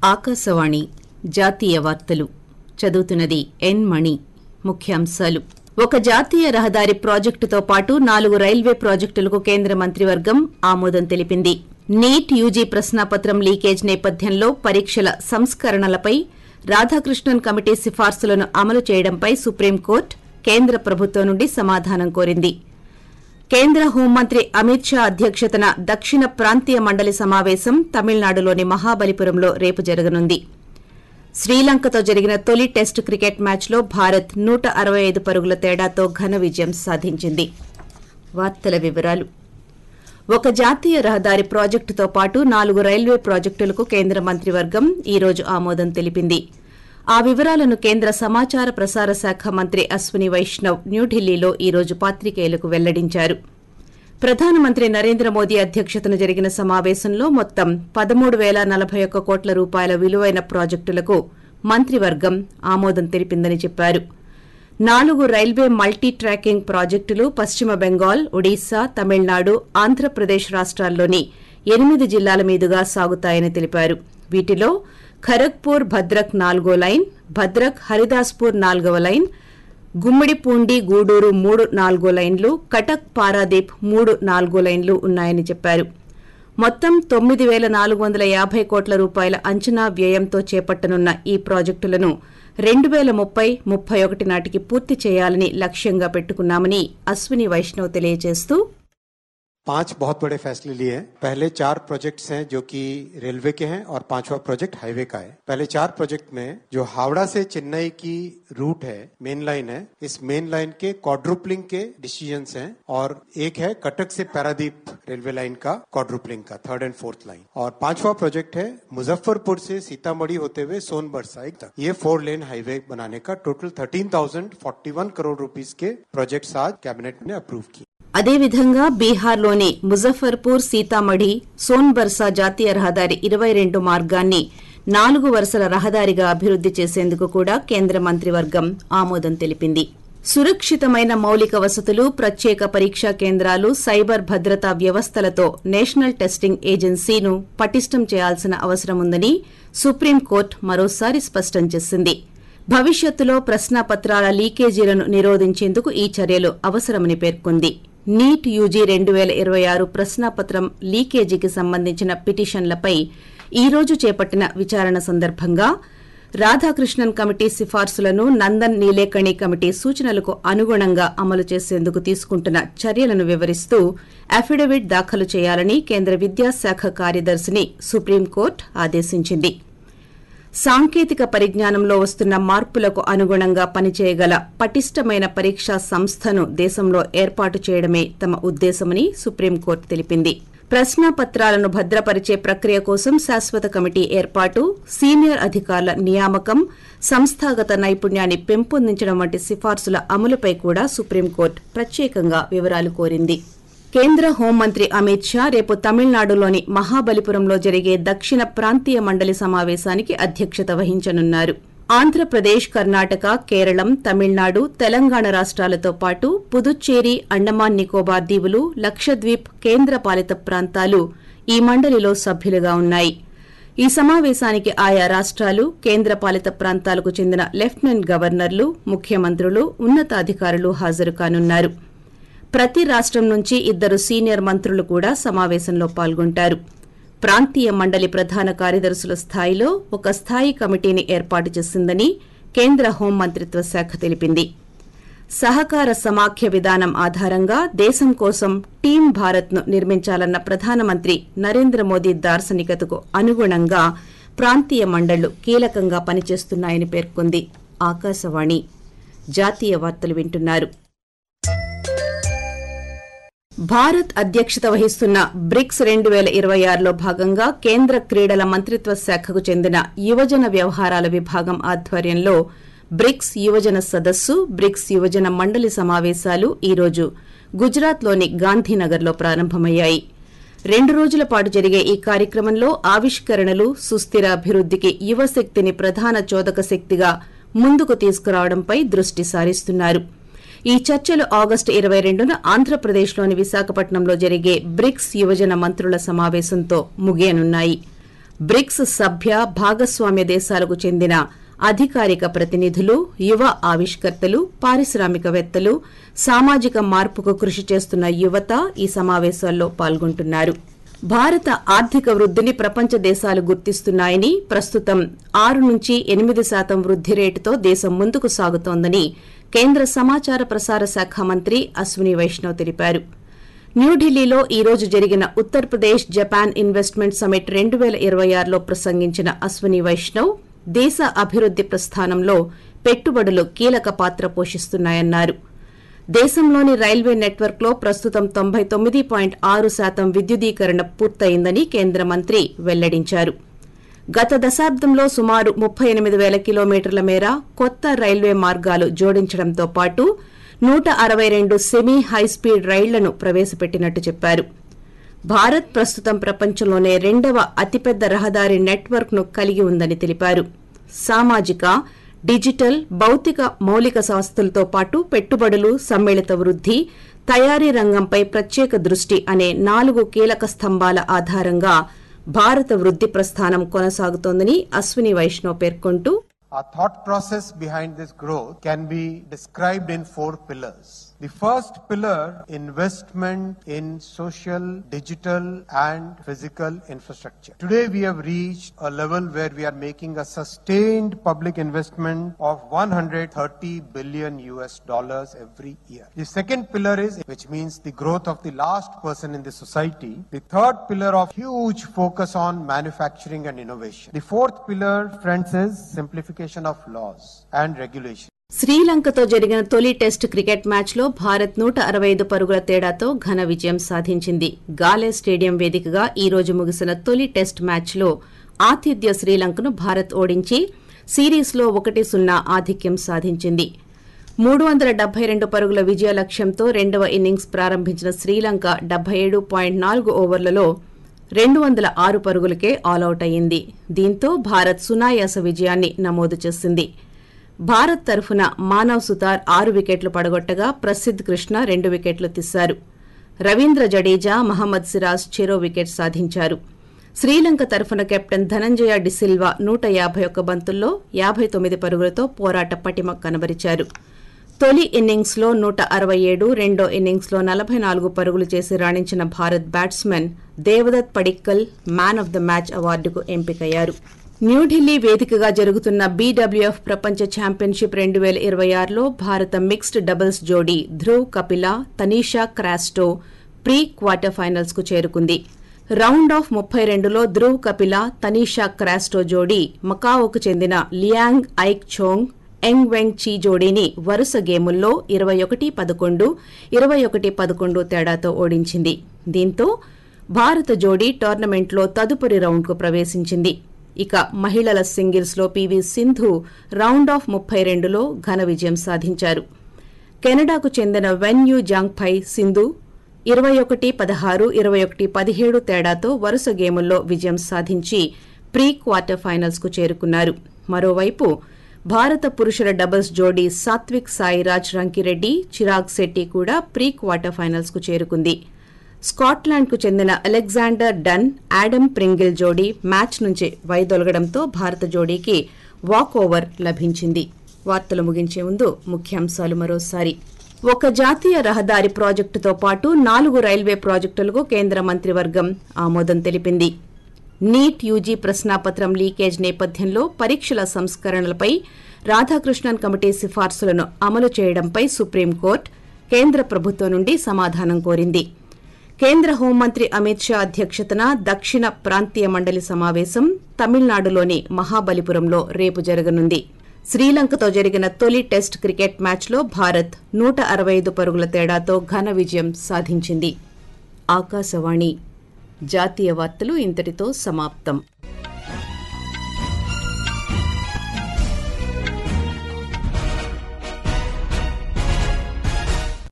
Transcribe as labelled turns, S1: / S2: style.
S1: ఆకాశవాణి జాతీయ వార్తలు చదువుతున్నది ఎన్ మణి ముఖ్యాంశాలు ఒక జాతీయ రహదారి ప్రాజెక్టుతో పాటు నాలుగు రైల్వే ప్రాజెక్టులకు కేంద్ర మంత్రివర్గం ఆమోదం తెలిపింది నీట్ యూజీ ప్రశ్నాపత్రం లీకేజ్ నేపథ్యంలో పరీక్షల సంస్కరణలపై రాధాకృష్ణన్ కమిటీ సిఫార్సులను అమలు చేయడంపై సుప్రీంకోర్టు కేంద్ర ప్రభుత్వం నుండి సమాధానం కోరింది కేంద్ర హోంమంత్రి అమిత్ షా అధ్యక్షతన దక్షిణ ప్రాంతీయ మండలి సమావేశం తమిళనాడులోని మహాబలిపురంలో రేపు జరగనుంది శ్రీలంకతో జరిగిన తొలి టెస్ట్ క్రికెట్ మ్యాచ్లో భారత్ నూట అరవై ఐదు పరుగుల తేడాతో ఘన విజయం సాధించింది వార్తల వివరాలు ఒక జాతీయ రహదారి ప్రాజెక్టుతో పాటు నాలుగు రైల్వే ప్రాజెక్టులకు కేంద్ర మంత్రివర్గం ఈ రోజు ఆమోదం తెలిపింది ఆ వివరాలను కేంద్ర సమాచార ప్రసార శాఖ మంత్రి అశ్విని వైష్ణవ్ న్యూఢిల్లీలో ఈ రోజు పాత్రికేయులకు వెల్లడించారు ప్రధానమంత్రి నరేంద్ర మోదీ అధ్యక్షతన జరిగిన సమావేశంలో మొత్తం పదమూడు పేల నలభై ఒక్క కోట్ల రూపాయల విలువైన ప్రాజెక్టులకు మంత్రివర్గం ఆమోదం తెలిపిందని చెప్పారు నాలుగు రైల్వే మల్టీ ట్రాకింగ్ ప్రాజెక్టులు పశ్చిమ బెంగాల్ ఒడిశా తమిళనాడు ఆంధ్రప్రదేశ్ రాష్ట్రాల్లోని ఎనిమిది జిల్లాల మీదుగా సాగుతాయని తెలిపారు వీటిలో ఖరగ్పూర్ భద్రక్ నాలుగో లైన్ భద్రక్ హరిదాస్పూర్ నాలుగవ లైన్ గుమ్మిడిపూండి గూడూరు మూడు నాలుగో లైన్లు కటక్ పారాదీప్ మూడు నాలుగో లైన్లు ఉన్నాయని చెప్పారు మొత్తం తొమ్మిది పేల నాలుగు వందల యాభై కోట్ల రూపాయల అంచనా వ్యయంతో చేపట్టనున్న ఈ ప్రాజెక్టులను రెండు పేల ముప్పై ముప్పై ఒకటి నాటికి పూర్తి చేయాలని లక్ష్యంగా పెట్టుకున్నామని అశ్విని వైష్ణవ్ తెలియజేస్తూ
S2: पांच बहुत बड़े फैसले लिए हैं पहले चार प्रोजेक्ट्स हैं जो कि रेलवे के हैं और पांचवा प्रोजेक्ट हाईवे का है पहले चार प्रोजेक्ट में जो हावड़ा से चेन्नई की रूट है मेन लाइन है इस मेन लाइन के क्वाड्रुपलिंग के डिसीजंस हैं और एक है कटक से पैरादीप रेलवे लाइन का क्वाड्रुपलिंग का थर्ड एंड फोर्थ लाइन और पांचवा प्रोजेक्ट है मुजफ्फरपुर से सीतामढ़ी होते हुए सोनभर साइड तक ये फोर लेन हाईवे बनाने का total thirteen thousand forty one crore rupees के प्रोजेक्ट्स आज कैबिनेट ने अप्रूव किए
S1: అదేవిధంగా బీహార్లోని ముజఫర్పూర్ సీతామఢి సోన్బర్సా జాతీయ రహదారి ఇరవై రెండు మార్గాన్ని నాలుగు వరుసల రహదారిగా అభివృద్ది చేసేందుకు కూడా కేంద్ర మంత్రివర్గం ఆమోదం తెలిపింది సురక్షితమైన మౌలిక వసతులు ప్రత్యేక పరీక్షా కేంద్రాలు సైబర్ భద్రతా వ్యవస్థలతో నేషనల్ టెస్టింగ్ ఏజెన్సీను పటిష్టం చేయాల్సిన అవసరముందని సుప్రీంకోర్టు మరోసారి స్పష్టం చేసింది భవిష్యత్తులో ప్రశ్నాపత్రాల లీకేజీలను నిరోధించేందుకు ఈ చర్యలు అవసరమని పేర్కొంది నీట్ యూజీ రెండు పేల ఇరవై ఆరు ప్రశ్నాపత్రం లీకేజీకి సంబంధించిన పిటిషన్లపై ఈ రోజు చేపట్టిన విచారణ సందర్భంగా రాధాకృష్ణన్ కమిటీ సిఫార్సులను నందన్ నీలేకణి కమిటీ సూచనలకు అనుగుణంగా అమలు చేసేందుకు తీసుకుంటున్న చర్యలను వివరిస్తూ అఫిడవిట్ దాఖలు చేయాలని కేంద్ర విద్యాశాఖ కార్యదర్శిని సుప్రీంకోర్టు ఆదేశించింది సాంకేతిక పరిజ్ఞానంలో వస్తున్న మార్పులకు అనుగుణంగా పనిచేయగల పటిష్టమైన పరీక్షా సంస్థను దేశంలో ఏర్పాటు చేయడమే తమ ఉద్దేశమని సుప్రీంకోర్టు తెలిపింది ప్రశ్నాపత్రాలను భద్రపరిచే ప్రక్రియ కోసం శాశ్వత కమిటీ ఏర్పాటు సీనియర్ అధికారుల నియామకం సంస్థాగత నైపుణ్యాన్ని పెంపొందించడం వంటి సిఫార్సుల అమలుపై కూడా సుప్రీంకోర్టు ప్రత్యేకంగా వివరాలు కోరింది కేంద్ర హోంమంత్రి అమిత్ షా రేపు తమిళనాడులోని మహాబలిపురంలో జరిగే దక్షిణ ప్రాంతీయ మండలి సమావేశానికి అధ్యక్షత వహించనున్నారు ఆంధ్రప్రదేశ్ కర్ణాటక కేరళం తమిళనాడు తెలంగాణ రాష్ట్రాలతో పాటు పుదుచ్చేరి అండమాన్ నికోబార్ దీవులు లక్షద్వీప్ కేంద్రపాలిత ప్రాంతాలు ఈ మండలిలో సభ్యులుగా ఉన్నాయి ఈ సమావేశానికి ఆయా రాష్ట్రాలు కేంద్రపాలిత ప్రాంతాలకు చెందిన లెఫ్టినెంట్ గవర్నర్లు ముఖ్యమంత్రులు ఉన్నతాధికారులు హాజరు కానున్నారు ప్రతి రాష్టం నుంచి ఇద్దరు సీనియర్ మంత్రులు కూడా సమావేశంలో పాల్గొంటారు ప్రాంతీయ మండలి ప్రధాన కార్యదర్శుల స్థాయిలో ఒక స్థాయి కమిటీని ఏర్పాటు చేసిందని కేంద్ర హోంమంత్రిత్వ శాఖ తెలిపింది సహకార సమాఖ్య విధానం ఆధారంగా దేశం కోసం టీం భారత్ ను నిర్మించాలన్న ప్రధానమంత్రి నరేంద్ర మోదీ దార్శనికతకు అనుగుణంగా ప్రాంతీయ మండళ్లు కీలకంగా పనిచేస్తున్నాయని పేర్కొంది ఆకాశవాణి జాతీయ వార్తలు వింటున్నారు భారత్ అధ్యక్షత వహిస్తున్న బ్రిక్స్ రెండు పేల ఇరవై ఆరులో భాగంగా కేంద్ర క్రీడల మంత్రిత్వ శాఖకు చెందిన యువజన వ్యవహారాల విభాగం ఆధ్వర్యంలో బ్రిక్స్ యువజన సదస్సు బ్రిక్స్ యువజన మండలి సమావేశాలు ఈ రోజు గుజరాత్లోని గాంధీనగర్లో ప్రారంభమయ్యాయి రెండు రోజుల పాటు జరిగే ఈ కార్యక్రమంలో ఆవిష్కరణలు సుస్థిర అభివృద్దికి యువశక్తిని ప్రధాన చోదక శక్తిగా ముందుకు తీసుకురావడంపై దృష్టి సారిస్తున్నారు ఈ చర్చలు ఆగస్టు ఇరవై రెండున ఆంధ్రప్రదేశ్లోని విశాఖపట్నంలో జరిగే బ్రిక్స్ యువజన మంత్రుల సమావేశంతో ముగియనున్నాయి బ్రిక్స్ సభ్య భాగస్వామ్య దేశాలకు చెందిన అధికారిక ప్రతినిధులు యువ ఆవిష్కర్తలు పారిశ్రామికవేత్తలు సామాజిక మార్పుకు కృషి చేస్తున్న యువత ఈ సమావేశాల్లో పాల్గొంటున్నారు భారత ఆర్థిక వృద్ధిని ప్రపంచ దేశాలు గుర్తిస్తున్నాయని ప్రస్తుతం ఆరు నుంచి ఎనిమిది శాతం వృద్ధి రేటుతో దేశం ముందుకు సాగుతోందని కేంద్ర సమాచార ప్రసార శాఖ మంత్రి అశ్విని వైష్ణవ్ తెలిపారు న్యూఢిల్లీలో ఈ రోజు జరిగిన ఉత్తరప్రదేశ్ జపాన్ ఇన్వెస్ట్మెంట్ సమిట్ రెండు పేల ఇరవై ఆరులో ప్రసంగించిన అశ్విని వైష్ణవ్ దేశ అభివృద్ది ప్రస్థానంలో పెట్టుబడులు కీలక పాత్ర పోషిస్తున్నాయన్నారు దేశంలోని రైల్వే నెట్వర్క్ లో ప్రస్తుతం తొంభై తొమ్మిది పాయింట్ ఆరు శాతం విద్యుదీకరణ పూర్తయిందని కేంద్ర మంత్రి వెల్లడించారు గత దశాబ్దంలో సుమారు ముప్పై ఎనిమిది పేల కిలోమీటర్ల మేర కొత్త రైల్వే మార్గాలు జోడించడంతో పాటు నూట అరవై రెండు సెమీ హైస్పీడ్ రైళ్లను ప్రవేశపెట్టినట్టు చెప్పారు భారత్ ప్రస్తుతం ప్రపంచంలోనే రెండవ అతిపెద్ద రహదారి నెట్వర్క్ ను కలిగి ఉందని తెలిపారు సామాజిక డిజిటల్ భౌతిక మౌలిక సంస్థలతో పాటు పెట్టుబడులు సమ్మిళిత వృద్ధి తయారీ రంగంపై ప్రత్యేక దృష్టి అనే నాలుగు కీలక స్తంభాల ఆధారంగా భారత వృద్ధి ప్రస్థానం కొనసాగుతోందని అశ్విని వైష్ణవ్ పేర్కొంటూ
S2: Our thought process behind this growth can be described in four pillars. The first pillar, investment in social, digital and physical infrastructure. Today we have reached a level where we are making a sustained public investment of 130 billion US dollars every year. The second pillar is, which means the growth of the last person in the society. The third pillar of huge focus on manufacturing and innovation. The fourth pillar, friends, is simplification of laws and regulation.
S1: శ్రీలంకతో జరిగిన తొలి test cricket మ్యాచ్లో భారత్ నూట అరవై ఐదు పరుగుల తేడాతో ఘన విజయం సాధించింది గాలే స్టేడియం వేదికగా ఈ రోజు ముగిసిన తొలి టెస్ట్ మ్యాచ్లో ఆతిథ్య శ్రీలంకను భారత్ ఓడించి సిరీస్లో ఒకటి సున్నా ఆధిక్యం సాధించింది మూడు వందల డెబ్బై రెండు పరుగుల విజయ లక్ష్యంతో రెండవ ఇన్నింగ్స్ ప్రారంభించిన శ్రీలంక డెబ్బై ఏడు పాయింట్ నాలుగు ఓవర్లలో రెండు వందల ఆరు పరుగులకే ఆలౌట్ అయింది దీంతో భారత్ సునాయాస విజయాన్ని నమోదు చేసింది భారత్ తరఫున మానవ్ సుతార్ ఆరు వికెట్లు పడగొట్టగా ప్రసిద్ కృష్ణ రెండు వికెట్లు తీశారు రవీంద్ర జడేజా మహమ్మద్ సిరాజ్ చెరో వికెట్ సాధించారు శ్రీలంక తరఫున కెప్టెన్ ధనంజయ డిసిల్వా నూట యాభై ఒక్క బంతుల్లో యాభై తొమ్మిది పరుగులతో పోరాట పటిమ కనబరిచారు తొలి ఇన్నింగ్స్ లో నూట అరవై ఏడు రెండో ఇన్నింగ్స్ లో నలభై నాలుగు పరుగులు చేసి రాణించిన Bharat batsmen Devdutt Padikkal man of the match అవార్డుకు ఎంపికయ్యారు న్యూఢిల్లీ వేదికగా జరుగుతున్న బీడబ్ల్యూఎఫ్ ప్రపంచ ఛాంపియన్షిప్ రెండు వేల ఇరవై ఆరులో భారత మిక్స్డ్ డబుల్స్ జోడీ Dhruv Kapila Tanisha Crasto pre quarter finals కు చేరుకుంది రౌండ్ ఆఫ్ ముప్పై రెండులో ధ్రువ్ కపిల తనీషా క్రాస్టో జోడీ మకాఓకు చెందిన లియాంగ్ ఐక్ చోంగ్ ఎంగ్ వెంగ్ చీ జోడీని వరుస గేముల్లో ఇరవై ఒకటి పదకొండు ఇరవై ఒకటి పదకొండు తేడాతో ఓడించింది దీంతో భారత జోడీ టోర్నమెంట్లో తదుపరి రౌండ్కు ప్రవేశించింది ఇక మహిళల సింగిల్స్ లో పీవీ సింధు రౌండ్ ఆఫ్ ముప్పై రెండులో ఘన విజయం సాధించారు కెనడాకు చెందిన వెన్ యూ జాంగ్ ఫై సింధు ఇరవై ఒకటి పదహారు ఇరవై ఒకటి పదిహేడు తేడాతో వరుస గేముల్లో విజయం సాధించి ప్రీ క్వార్టర్ ఫైనల్స్ కు చేరుకున్నారు మరోవైపు భారత పురుషుల డబుల్స్ జోడీ సాత్విక్ సాయిరాజ్ రంకిరెడ్డి చిరాగ్ శెట్టి కూడా ప్రీ క్వార్టర్ ఫైనల్స్ కు చేరుకుంది స్కాట్లాండ్ కు చెందిన అలెగ్జాండర్ డన్ ఆడమ్ ప్రింగిల్ జోడీ మ్యాచ్ నుంచి వైదొలగడంతో భారత జోడీకి వాక్ ఓవర్ లభించింది వార్తలు ముగించే ముందు ముఖ్యాంశాలు మరోసారి ఒక జాతీయ రహదారి ప్రాజెక్టుతో పాటు నాలుగు రైల్వే ప్రాజెక్టులకు కేంద్ర మంత్రివర్గం ఆమోదం తెలిపింది నీట్ యూజీ ప్రశ్నాపత్రం లీకేజ్ నేపథ్యంలో పరీక్షల సంస్కరణలపై రాధాకృష్ణన్ కమిటీ సిఫార్సులను అమలు చేయడంపై సుప్రీంకోర్టు కేంద్ర ప్రభుత్వం నుండి సమాధానం కోరింది కేంద్ర హోంమంత్రి అమిత్ షా అధ్యక్షతన దక్షిణ ప్రాంతీయ మండలి సమావేశం తమిళనాడులోని మహాబలిపురంలో రేపు జరగనుంది శ్రీలంకతో జరిగిన తొలి టెస్ట్ క్రికెట్ మ్యాచ్లో భారత్ నూట అరవై ఐదు పరుగుల తేడాతో ఘన విజయం సాధించింది ఆకాశవాణి జాతీయ వార్తలు ఇంతటితో సమాప్తం